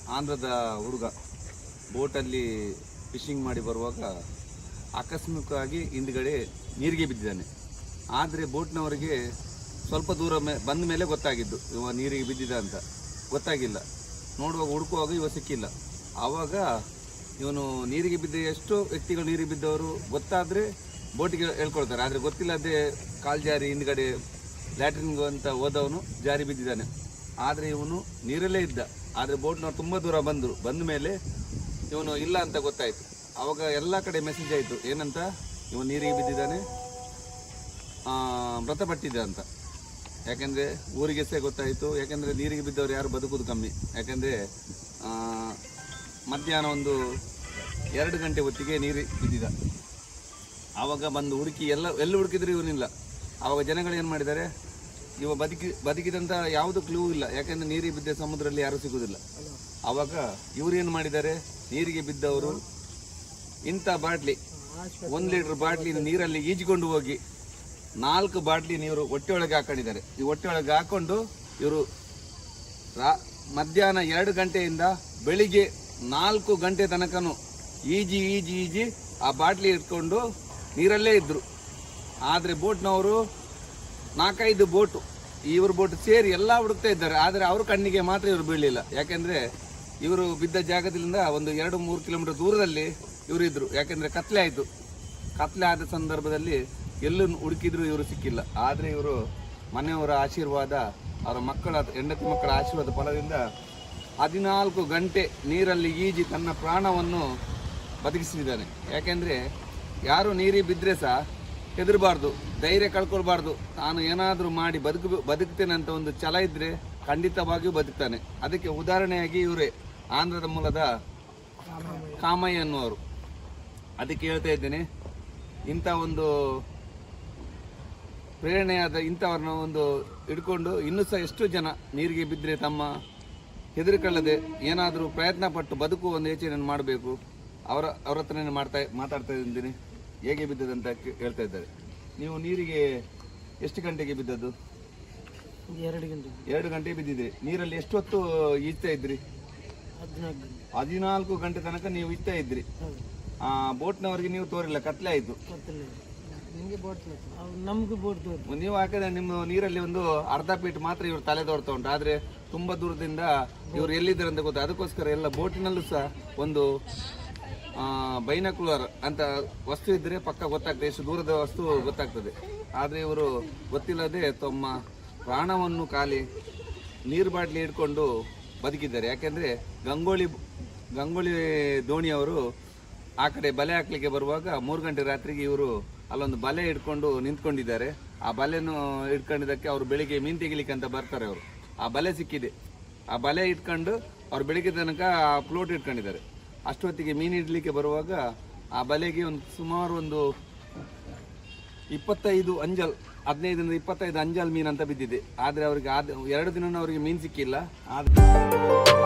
ಆಂಧ್ರದ ಹುಡುಗ ಬೋಟಲ್ಲಿ ಫಿಶಿಂಗ್ ಮಾಡಿ ಬರುವಾಗ ಆಕಸ್ಮಿಕವಾಗಿ ಹಿಂದ್ಗಡೆ ನೀರಿಗೆ ಬಿದ್ದಿದ್ದಾನೆ ಆದರೆ ಬೋಟ್ನವರಿಗೆ ಸ್ವಲ್ಪ ದೂರ ಮೇ ಬಂದ ಮೇಲೆ ಗೊತ್ತಾಗಿದ್ದು ಇವ ನೀರಿಗೆ ಬಿದ್ದಿದ ಅಂತ ಗೊತ್ತಾಗಿಲ್ಲ ನೋಡುವಾಗ ಹುಡುಕುವಾಗ ಇವ ಸಿಕ್ಕಿಲ್ಲ ಆವಾಗ ಇವನು ನೀರಿಗೆ ಬಿದ್ದ ಎಷ್ಟು ವ್ಯಕ್ತಿಗಳು ನೀರಿಗೆ ಬಿದ್ದವರು ಗೊತ್ತಾದರೆ ಬೋಟಿಗೆ ಹೇಳ್ಕೊಳ್ತಾರೆ ಆದರೆ ಗೊತ್ತಿಲ್ಲದೆ ಕಾಲ್ ಜಾರಿ ಹಿಂದ್ಗಡೆ ಲ್ಯಾಟ್ರಿನ್ಗೂ ಅಂತ ಹೋದವನು ಜಾರಿ ಬಿದ್ದಿದ್ದಾನೆ ಆದರೆ ಇವನು ನೀರಲ್ಲೇ ಇದ್ದ ಆದರೆ ಬೋಟ್ನವ್ರು ತುಂಬ ದೂರ ಬಂದರು ಬಂದ ಮೇಲೆ ಇವನು ಇಲ್ಲ ಅಂತ ಗೊತ್ತಾಯಿತು ಆವಾಗ ಎಲ್ಲ ಕಡೆ ಮೆಸೇಜ್ ಆಯಿತು ಏನಂತ ಇವನು ನೀರಿಗೆ ಬಿದ್ದಿದ್ದಾನೆ ಆ, ಮೃತಪಟ್ಟಿದ್ದ ಅಂತ ಯಾಕೆಂದರೆ ಊರಿಗೆ ಸಹ ಗೊತ್ತಾಯಿತು ಯಾಕೆಂದರೆ ನೀರಿಗೆ ಬಿದ್ದವರು ಯಾರು ಬದುಕುದು ಕಮ್ಮಿ ಯಾಕೆಂದರೆ ಮಧ್ಯಾಹ್ನ ಒಂದು ಎರಡು ಗಂಟೆ ಹೊತ್ತಿಗೆ ನೀರು ಬಿದ್ದಿದ್ದ ಆವಾಗ ಬಂದು ಹುಡುಕಿ ಎಲ್ಲ ಎಲ್ಲಿ ಹುಡುಕಿದ್ರು ಇವನಿಲ್ಲ ಆವಾಗ ಜನಗಳು ಏನು ಮಾಡಿದ್ದಾರೆ ಇವ ಬದುಕಿ ಬದುಕಿದಂಥ ಯಾವುದು ಕ್ಲೂ ಇಲ್ಲ ಯಾಕೆಂದರೆ ನೀರಿಗೆ ಬಿದ್ದ ಸಮುದ್ರದಲ್ಲಿ ಯಾರೂ ಸಿಗುವುದಿಲ್ಲ ಆವಾಗ ಇವ್ರು ಏನು ಮಾಡಿದ್ದಾರೆ ನೀರಿಗೆ ಬಿದ್ದವರು ಇಂಥ ಬಾಟ್ಲಿ ಒಂದು ಲೀಟರ್ ಬಾಟ್ಲಿ ನೀರಲ್ಲಿ ಈಜಿಕೊಂಡು ಹೋಗಿ ನಾಲ್ಕು ಬಾಟ್ಲಿ ನೀರು ಹೊಟ್ಟೆ ಒಳಗೆ ಹಾಕೊಂಡಿದ್ದಾರೆ ಈ ಹೊಟ್ಟೆ ಒಳಗೆ ಹಾಕೊಂಡು ಇವರು ರಾ ಮಧ್ಯಾಹ್ನ ಎರಡು ಗಂಟೆಯಿಂದ ಬೆಳಿಗ್ಗೆ ನಾಲ್ಕು ಗಂಟೆ ತನಕನು ಈಜಿ ಈಜಿ ಈಜಿ ಆ ಬಾಟ್ಲಿ ಇಟ್ಕೊಂಡು ನೀರಲ್ಲೇ ಇದ್ದರು ಆದರೆ ಬೋಟ್ನವರು ನಾಲ್ಕೈದು ಬೋಟು ಇವ್ರ ಬೋಟ್ ಸೇರಿ ಎಲ್ಲ ಹುಡುಕ್ತಾ ಇದ್ದಾರೆ ಆದರೆ ಅವ್ರ ಕಣ್ಣಿಗೆ ಮಾತ್ರ ಇವರು ಬೀಳಲಿಲ್ಲ ಯಾಕೆಂದರೆ ಇವರು ಬಿದ್ದ ಜಾಗದಿಂದ ಒಂದು ಎರಡು ಮೂರು ಕಿಲೋಮೀಟರ್ ದೂರದಲ್ಲಿ ಇವರು ಇದ್ರು ಯಾಕೆಂದರೆ ಕತ್ಲೆ ಆಯಿತು ಕತ್ಲೆ ಆದ ಸಂದರ್ಭದಲ್ಲಿ ಎಲ್ಲೂ ಹುಡುಕಿದ್ರು ಇವರು ಸಿಕ್ಕಿಲ್ಲ ಆದರೆ ಇವರು ಮನೆಯವರ ಆಶೀರ್ವಾದ ಅವರ ಮಕ್ಕಳ ಹೆಂಡತಿ ಮಕ್ಕಳ ಆಶೀರ್ವಾದ ಫಲದಿಂದ ಹದಿನಾಲ್ಕು ಗಂಟೆ ನೀರಲ್ಲಿ ಈಜಿ ತನ್ನ ಪ್ರಾಣವನ್ನು ಬದುಕಿಸಿದ್ದಾನೆ ಯಾಕೆಂದರೆ ಯಾರು ನೀರಿಗೆ ಬಿದ್ದರೆ ಸಹ ಹೆದರಬಾರ್ದು ಧೈರ್ಯ ಕಳ್ಕೊಳ್ಬಾರ್ದು ನಾನು ಏನಾದರೂ ಮಾಡಿ ಬದುಕು ಬದುಕ್ತೇನೆ ಅಂತ ಒಂದು ಛಲ ಇದ್ದರೆ ಖಂಡಿತವಾಗಿಯೂ ಬದುಕ್ತಾನೆ ಅದಕ್ಕೆ ಉದಾಹರಣೆಯಾಗಿ ಇವರೇ ಆಂಧ್ರದ ಮೂಲದ ಕಾಮಯ್ಯ ಅನ್ನುವರು ಅದಕ್ಕೆ ಹೇಳ್ತಾ ಇದ್ದೇನೆ ಇಂಥ ಒಂದು ಪ್ರೇರಣೆಯಾದ ಇಂಥವ್ರನ್ನ ಒಂದು ಹಿಡ್ಕೊಂಡು ಇನ್ನೂ ಸಹ ಎಷ್ಟು ಜನ ನೀರಿಗೆ ಬಿದ್ದರೆ ತಮ್ಮ ಹೆದರಿಕೊಳ್ಳದೆ ಏನಾದರೂ ಪ್ರಯತ್ನ ಪಟ್ಟು ಬದುಕುವ ಒಂದು ಯೋಚನೆಯನ್ನು ಮಾಡಬೇಕು ಅವರ ಅವ್ರ ಹತ್ರನೇ ಮಾಡ್ತಾ ಮಾತಾಡ್ತಾ ಇದ್ದೀನಿ ಹೇಗೆ ಬಿದ್ದದಂತ ಕೇ- ಹೇಳ್ತಾ ಇದ್ದಾರೆ ನೀವು ನೀರಿಗೆ ಎಷ್ಟು ಗಂಟೆಗೆ ಬಿದ್ದದ್ದು ಎರಡು ಗಂಟೆ ಎರಡು ಗಂಟೆ ಬಿದ್ದಿದ್ರಿ ನೀರಲ್ಲಿ ಎಷ್ಟು ಹೊತ್ತು ಈಜ್ತಾ ಇದ್ರಿ ಹದಿನಾಲ್ಕು ಗಂಟೆ ಹದಿನಾಲ್ಕು ಗಂಟೆ ತನಕ ನೀವು ಈಜ್ತಾ ಇದ್ರಿ ಹೌದು ಆ ಬೋಟ್ನವರಿಗೆ ನೀವು ತೋರಿಲ್ಲ ಕತ್ಲೆ ಆಯಿತು ಗೊತ್ತಿಲ್ಲ ನಿಮಗೆ ಬೋಟ್ ನಮ್ಗೆ ಬೋಟ್ ತೋರ್ ನೀವು ಹಾಕಿದ್ರೆ ನಿಮ್ಮ ನೀರಲ್ಲಿ ಒಂದು ಅರ್ಧ ಫೀಟ್ ಮಾತ್ರ ಇವ್ರು ತಲೆ ತೋರ್ತಾ ಉಂಟು ಆದ್ರೆ ತುಂಬಾ ದೂರದಿಂದ ಇವ್ರು ಎಲ್ಲಿದ್ದಾರೆ ಅಂತ ಗೊತ್ತು ಅದಕ್ಕೋಸ್ಕರ ಎಲ್ಲ ಬೋಟಿನಲ್ಲೂ ಸಹ ಒಂದು ಬೈನಕುಲರ್ ಅಂತ ವಸ್ತು ಇದ್ರೆ ಪಕ್ಕ ಗೊತ್ತಾಗ್ತದೆ ಎಷ್ಟು ದೂರದ ವಸ್ತು ಗೊತ್ತಾಗ್ತದೆ ಆದ್ರೆ ಇವರು ಗೊತ್ತಿಲ್ಲದೆ ತಮ್ಮ ಪ್ರಾಣವನ್ನು ಖಾಲಿ ನೀರು ಬಾಟ್ಲಿ ಹಿಡ್ಕೊಂಡು ಬದುಕಿದ್ದಾರೆ ಯಾಕೆಂದ್ರೆ ಗಂಗೋಳಿ ಗಂಗೋಳಿ ದೋಣಿಯವರು ಆ ಕಡೆ ಬಲೆ ಹಾಕ್ಲಿಕ್ಕೆ ಬರುವಾಗ ಮೂರು ಗಂಟೆ ರಾತ್ರಿಗೆ ಇವರು ಅಲ್ಲೊಂದು ಬಲೆ ಹಿಡ್ಕೊಂಡು ನಿಂತ್ಕೊಂಡಿದ್ದಾರೆ ಆ ಬಲೆನು ಹಿಡ್ಕೊಂಡಿದ್ದಕ್ಕೆ ಅವರು ಬೆಳಿಗ್ಗೆ ಮೀನು ತೆಗಿಲಿಕ್ಕೆ ಅಂತ ಬರ್ತಾರೆ ಅವರು ಆ ಬಲೆ ಸಿಕ್ಕಿದೆ ಆ ಬಲೆ ಇಟ್ಕೊಂಡು ಅವ್ರು ಬೆಳಿಗ್ಗೆ ತನಕ ಆ ಫ್ಲೋಟ್ ಇಟ್ಕೊಂಡಿದ್ದಾರೆ ಅಷ್ಟೊತ್ತಿಗೆ ಮೀನು ಹಿಡ್ಲಿಕ್ಕೆ ಬರುವಾಗ ಆ ಬಲೆಗೆ ಒಂದು ಸುಮಾರು ಒಂದು ಇಪ್ಪತ್ತೈದು ಅಂಜಲ್ ಹದಿನೈದರಿಂದ ಇಪ್ಪತ್ತೈದು ಅಂಜಲ್ ಮೀನು ಅಂತ ಬಿದ್ದಿದೆ ಆದರೆ ಅವ್ರಿಗೆ ಆದ ಎರಡು ದಿನ ಅವರಿಗೆ ಮೀನು ಸಿಕ್ಕಿಲ್ಲ ಆದ್ರೆ